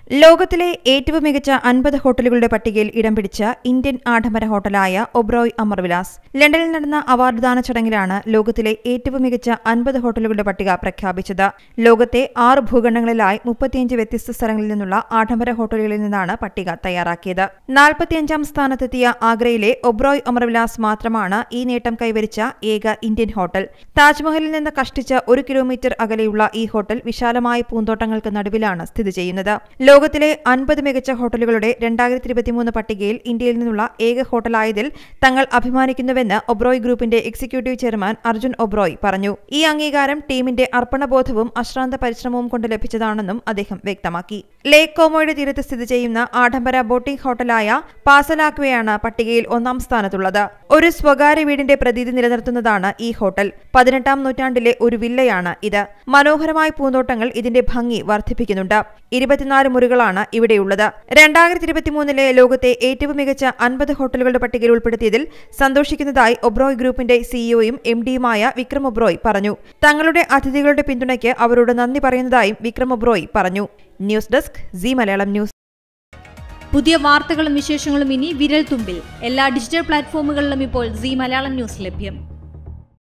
ലോകത്തിലെ ഏറ്റവും മികച്ച അൻപത് ഹോട്ടലുകളുടെ പട്ടികയിൽ ഇടം പിടിച്ച ഇന്ത്യൻ ആഡംബര ഹോട്ടലായ ഒബ്രോയ് അമർവിലാസ് ലണ്ടനിൽ നടന്ന അവാർഡ് ദാന ചടങ്ങിലാണ് ലോകത്തിലെ ഏറ്റവും മികച്ച അൻപത് ഹോട്ടലുകളുടെ പട്ടിക പ്രഖ്യാപിച്ചത് ലോകത്തെ ആറ് ഭൂഖണ്ഡങ്ങളിലായി മുപ്പത്തിയഞ്ച് വ്യത്യസ്ത സ്ഥലങ്ങളിൽ നിന്നുള്ള ആഡംബര ഹോട്ടലുകളിൽ നിന്നാണ് പട്ടിക തയ്യാറാക്കിയത് നാൽപ്പത്തിയഞ്ചാം സ്ഥാനത്തെത്തിയ ആഗ്രയിലെ ഒബ്രോയ് അമർവിലാസ് മാത്രമാണ് ഈ നേട്ടം കൈവരിച്ച ഏക ഇന്ത്യൻ ഹോട്ടൽ താജ്മഹലിൽ നിന്ന് കഷ്ടിച്ച് ഒരു കിലോമീറ്റർ അകലെയുള്ള ഈ ഹോട്ടൽ വിശാലമായ പൂന്തോട്ടങ്ങൾക്ക് നടുവിലാണ് സ്ഥിതി ചെയ്യുന്നത് ലോകത്തിലെ അൻപത് മികച്ച ഹോട്ടലുകളുടെ രണ്ടായിരത്തി ഇരുപത്തിമൂന്ന് പട്ടികയിൽ ഇന്ത്യയിൽ നിന്നുള്ള ഏക ഹോട്ടലായതിൽ തങ്ങൾ അഭിമാനിക്കുന്നുവെന്ന് ഒബ്രോയ് ഗ്രൂപ്പിന്റെ എക്സിക്യൂട്ടീവ് ചെയർമാൻ അർജുൻ ഒബ്രോയ് പറഞ്ഞു ഈ അംഗീകാരം ടീമിന്റെ അർപ്പണബോധവും അശ്രാന്ത പരിശ്രമവും കൊണ്ട് ലഭിച്ചതാണെന്നും അദ്ദേഹം വ്യക്തമാക്കി ലേക്ക് കോമോയുടെ തീരത്ത് സ്ഥിതി ചെയ്യുന്ന ആഡംബര ബോട്ടിംഗ് ഹോട്ടലായ പാസലാക്വയാണ് പട്ടികയിൽ ഒന്നാം സ്ഥാനത്തുള്ളത് ഒരു സ്വകാര്യ വീടിന്റെ പ്രതീതി നിലനിർത്തുന്നതാണ് ഈ ഹോട്ടൽ പതിനെട്ടാം നൂറ്റാണ്ടിലെ ഒരു വില്ലയാണ് ഇത് മനോഹരമായ പൂന്തോട്ടങ്ങൾ ഇതിന്റെ ഭംഗി വർദ്ധിപ്പിക്കുന്നുണ്ട് ഇരുപത്തിനാല് മുറികളാണ് ഇവിടെയുള്ളത് രണ്ടായിരത്തി ഇരുപത്തിമൂന്നിലെ ലോകത്തെ ഏറ്റവും മികച്ച അൻപത് ഹോട്ടലുകളുടെ പട്ടികയിൽ ഉൾപ്പെടുത്തിയതിൽ സന്തോഷിക്കുന്നതായി ഒബ്രോയ് ഗ്രൂപ്പിന്റെ സിഇഒയും എം ഡിയുമായ വിക്രം ഒബ്രോയ് പറഞ്ഞു തങ്ങളുടെ അതിഥികളുടെ പിന്തുണയ്ക്ക് അവരോട് നന്ദി പറയുന്നതായും വിക്രം ഒബ്രോയ് പറഞ്ഞു news desk Zee Malayalam news പുതിയ വാർത്തകളും വിശേഷങ്ങളും ഇനി വിരൽ തുമ്പിൽ എല്ലാ ഡിജിറ്റൽ പ്ലാറ്റ്ഫോമുകളിലും ഇപ്പോൾ സി മലയാളം ന്യൂസ് ലഭ്യം